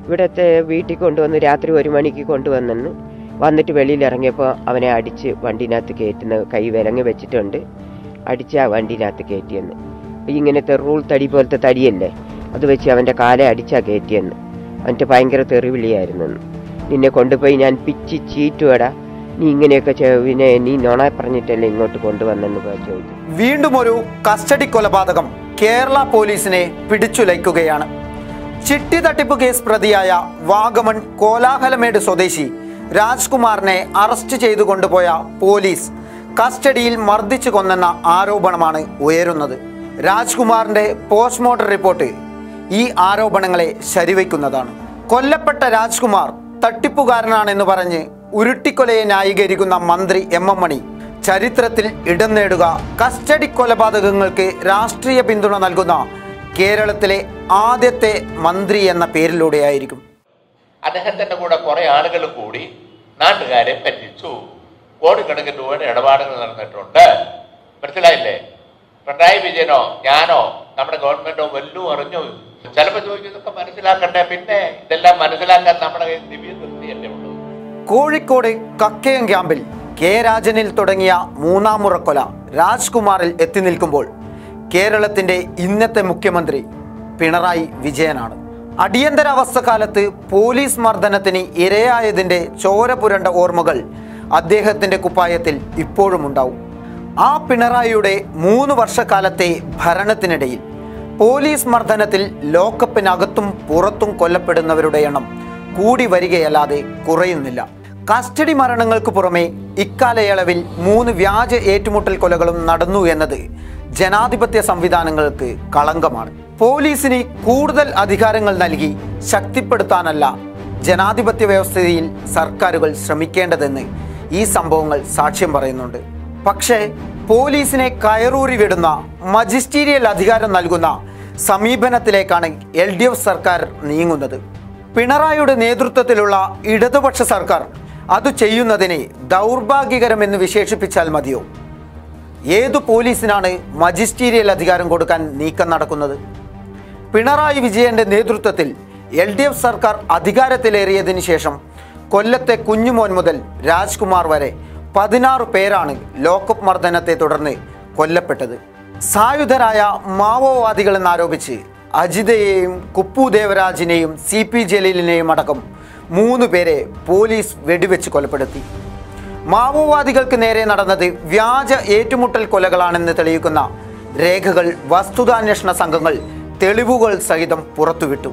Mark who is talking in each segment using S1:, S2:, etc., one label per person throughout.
S1: ഇവിടത്തെ വീട്ടിൽ കൊണ്ടുവന്ന് രാത്രി ഒരു മണിക്ക് കൊണ്ടുവന്നെന്ന് വന്നിട്ട് വെളിയിൽ ഇറങ്ങിയപ്പോൾ അവനെ അടിച്ച് വണ്ടിനകത്ത് കയറ്റുന്ന കൈ വിലങ്ങി വെച്ചിട്ടുണ്ട് അടിച്ച് ആ വണ്ടിനകത്ത് കയറ്റിയെന്ന് ഇങ്ങനത്തെ റൂൾ തടി പോലത്തെ തടിയല്ലേ അത് വെച്ച് അവൻ്റെ കാലെ അടിച്ചാ കയറ്റിയെന്ന് എന്നിട്ട് ഭയങ്കര തെറിവിളിയായിരുന്നെന്ന് നിന്നെ കൊണ്ടുപോയി ഞാൻ പിച്ചി ചീറ്റുവടാ നീ ഇങ്ങനെയൊക്കെ ചെയ്- പിന്നെ നീ നുണ പറഞ്ഞിട്ടല്ലേ ഇങ്ങോട്ട് കൊണ്ടുവന്നെന്ന് ചോദിച്ചു
S2: വീണ്ടും ഒരു കസ്റ്റഡി കൊലപാതകം കേരള പോലീസിനെ പിടിച്ചുലയ്ക്കുകയാണ് ചിട്ടി തട്ടിപ്പ് കേസ് പ്രതിയായ വാഗമൺ കോലാഹലമേട് സ്വദേശി രാജ്കുമാറിനെ അറസ്റ്റ് ചെയ്തു കൊണ്ടുപോയ പോലീസ് കസ്റ്റഡിയിൽ മർദ്ദിച്ചു കൊന്നെന്ന ആരോപണമാണ് ഉയരുന്നത് രാജ്കുമാറിന്റെ പോസ്റ്റ്മോർട്ടം റിപ്പോർട്ട് ഈ ആരോപണങ്ങളെ ശരിവയ്ക്കുന്നതാണ് കൊല്ലപ്പെട്ട രാജ്കുമാർ തട്ടിപ്പുകാരനാണെന്ന് പറഞ്ഞ് ഉരുട്ടിക്കൊലയെ ന്യായീകരിക്കുന്ന മന്ത്രി എം എം മണി ചരിത്രത്തിൽ ഇടം നേടുക കസ്റ്റഡി കൊലപാതകങ്ങൾക്ക് രാഷ്ട്രീയ പിന്തുണ നൽകുന്ന കേരളത്തിലെ ആദ്യത്തെ മന്ത്രി എന്ന പേരിലൂടെയായിരിക്കും
S3: അദ്ദേഹത്തിന്റെ കൂടെ കുറെ ആളുകൾ കൂടി നാട്ടുകാരെ പറ്റിച്ചു കോടിക്കണക്കിന് രൂപയുടെ ഇടപാടുകൾ നടന്നിട്ടുണ്ട് മനസ്സിലായില്ലേ പിണറായി വിജയനോ ഞാനോ നമ്മുടെ ഗവൺമെന്റോ വല്ലതും അറിഞ്ഞു ചിലപ്പോൾ ചോദിക്കും ഇതൊക്കെ മനസ്സിലാക്കണ്ടേ പിന്നെ ഇതെല്ലാം മനസ്സിലാക്കാൻ നമ്മുടെ കയ്യിൽ ദിവ്യ ദൃഷ്ടിയല്ലേ ഉള്ളൂ
S2: കോഴിക്കോട് കക്കയം ക്യാമ്പിൽ കെ രാജനിൽ തുടങ്ങിയ മൂന്നാം മുറക്കൊല രാജ്കുമാറിൽ എത്തി നിൽക്കുമ്പോൾ കേരളത്തിന്റെ ഇന്നത്തെ മുഖ്യമന്ത്രി പിണറായി വിജയനാണ് അടിയന്തരാവസ്ഥ കാലത്ത് പോലീസ് മർദ്ദനത്തിന് ഇരയായതിന്റെ ചോര പുരണ്ട ഓർമ്മകൾ അദ്ദേഹത്തിന്റെ കുപ്പായത്തിൽ ഇപ്പോഴും ഉണ്ടാവും ആ പിണറായിയുടെ മൂന്ന് വർഷക്കാലത്തെ ഭരണത്തിനിടയിൽ പോലീസ് മർദ്ദനത്തിൽ ലോക്കപ്പിനകത്തും പുറത്തും കൊല്ലപ്പെടുന്നവരുടെ എണ്ണം കൂടി വരികയല്ലാതെ കുറയുന്നില്ല കസ്റ്റഡി മരണങ്ങൾക്ക് പുറമെ ഇക്കാലയളവിൽ മൂന്ന് വ്യാജ ഏറ്റുമുട്ടൽ കൊലകളും നടന്നു എന്നത് ജനാധിപത്യ സംവിധാനങ്ങൾക്ക് കളങ്കമാണ് പോലീസിന് കൂടുതൽ അധികാരങ്ങൾ നൽകി ശക്തിപ്പെടുത്താനല്ല ജനാധിപത്യ വ്യവസ്ഥയിൽ സർക്കാരുകൾ ശ്രമിക്കേണ്ടതെന്ന് ഈ സംഭവങ്ങൾ സാക്ഷ്യം പറയുന്നുണ്ട് പക്ഷേ പോലീസിനെ കയറൂരി വിടുന്ന മജിസ്റ്റീരിയൽ അധികാരം നൽകുന്ന സമീപനത്തിലേക്കാണ് എൽ ഡി എഫ് സർക്കാർ നീങ്ങുന്നത് പിണറായിയുടെ നേതൃത്വത്തിലുള്ള ഇടതുപക്ഷ സർക്കാർ അത് ചെയ്യുന്നതിനെ ദൗർഭാഗ്യകരമെന്ന് വിശേഷിപ്പിച്ചാൽ മതിയോ ഏതു പോലീസിനാണ് മജിസ്റ്റീരിയൽ അധികാരം കൊടുക്കാൻ നീക്കം നടക്കുന്നത് പിണറായി വിജയന്റെ നേതൃത്വത്തിൽ എൽ ഡി എഫ് സർക്കാർ അധികാരത്തിലേറിയതിനു ശേഷം കൊല്ലത്തെ കുഞ്ഞുമോൻ മുതൽ രാജ്കുമാർ വരെ പതിനാറ് പേരാണ് ലോക്കപ്പ് മർദ്ദനത്തെ തുടർന്ന് കൊല്ലപ്പെട്ടത് സായുധരായ മാവോവാദികൾ എന്നാരോപിച്ച് അജിതയെയും കുപ്പു ദേവരാജിനെയും സി പി ജലീലിനെയും അടക്കം മൂന്ന് പേരെ പോലീസ് വെടിവെച്ച് കൊലപ്പെടുത്തി മാവോവാദികൾക്ക് നേരെ നടന്നത് വ്യാജ ഏറ്റുമുട്ടൽ കൊലകളാണെന്ന് തെളിയിക്കുന്ന രേഖകൾ വസ്തുതാന്വേഷണ സംഘങ്ങൾ തെളിവുകൾ സഹിതം പുറത്തുവിട്ടു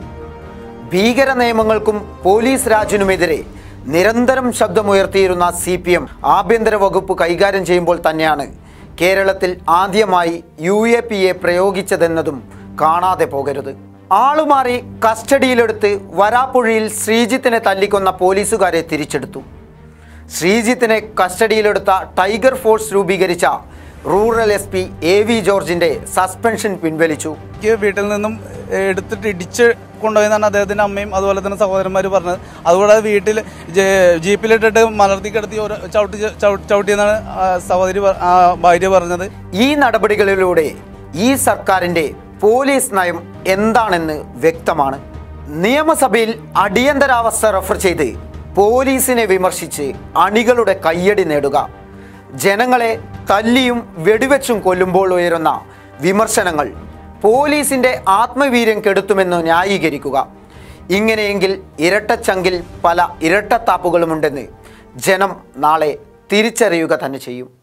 S2: ഭീകര നിയമങ്ങൾക്കും പോലീസ് രാജിനുമെതിരെ നിരന്തരം ശബ്ദമുയർത്തിയിരുന്ന സി പി എം ആഭ്യന്തര വകുപ്പ് കൈകാര്യം ചെയ്യുമ്പോൾ തന്നെയാണ് കേരളത്തിൽ ആദ്യമായി യു എ പി എ പ്രയോഗിച്ചതെന്നതും കാണാതെ പോകരുത് ആളുമാറി കസ്റ്റഡിയിലെടുത്ത് വരാപ്പുഴയിൽ ശ്രീജിത്തിനെ തല്ലിക്കൊന്ന പോലീസുകാരെ തിരിച്ചെടുത്തു ശ്രീജിത്തിനെ കസ്റ്റഡിയിലെടുത്ത ടൈഗർ ഫോഴ്സ് രൂപീകരിച്ച rural S P A V ജോർജിന്റെ സസ്പെൻഷൻ പിൻവലിച്ചു
S4: എനിക്ക് വീട്ടിൽ നിന്നും എടുത്തിട്ട് ഇടിച്ച് കൊണ്ടുപോയെന്നാണ് അദ്ദേഹത്തിന്റെ അമ്മയും അതുപോലെ തന്നെ സഹോദരന്മാർ പറഞ്ഞത് അതുകൂടാതെ വീട്ടിൽ ജെ- ജീപ്പിലിട്ടിട്ട് മലർത്തി കിടത്തി ഒരു ചവിട്ടി ചവിട്ടി- ചവിട്ടിയെന്നാണ് ആ സഹോദരി പ- ആ ഭാര്യ പറഞ്ഞത്
S2: ഈ നടപടികളിലൂടെ ഈ സർക്കാരിന്റെ പോലീസ് നയം എന്താണെന്ന് വ്യക്തമാണ് നിയമസഭയിൽ അടിയന്തരാവസ്ഥ റഫർ ചെയ്ത് പോലീസിനെ വിമർശിച്ച് അണികളുടെ കയ്യടി നേടുക ജനങ്ങളെ തല്ലിയും വെടിവെച്ചും കൊല്ലുമ്പോൾ ഉയരുന്ന വിമർശനങ്ങൾ പോലീസിന്റെ ആത്മവീര്യം കെടുത്തുമെന്ന് ന്യായീകരിക്കുക ഇങ്ങനെയെങ്കിൽ ഇരട്ടച്ചങ്കിൽ പല ഇരട്ടത്താപ്പുകളുമുണ്ടെന്ന് ജനം നാളെ തിരിച്ചറിയുക തന്നെ ചെയ്യും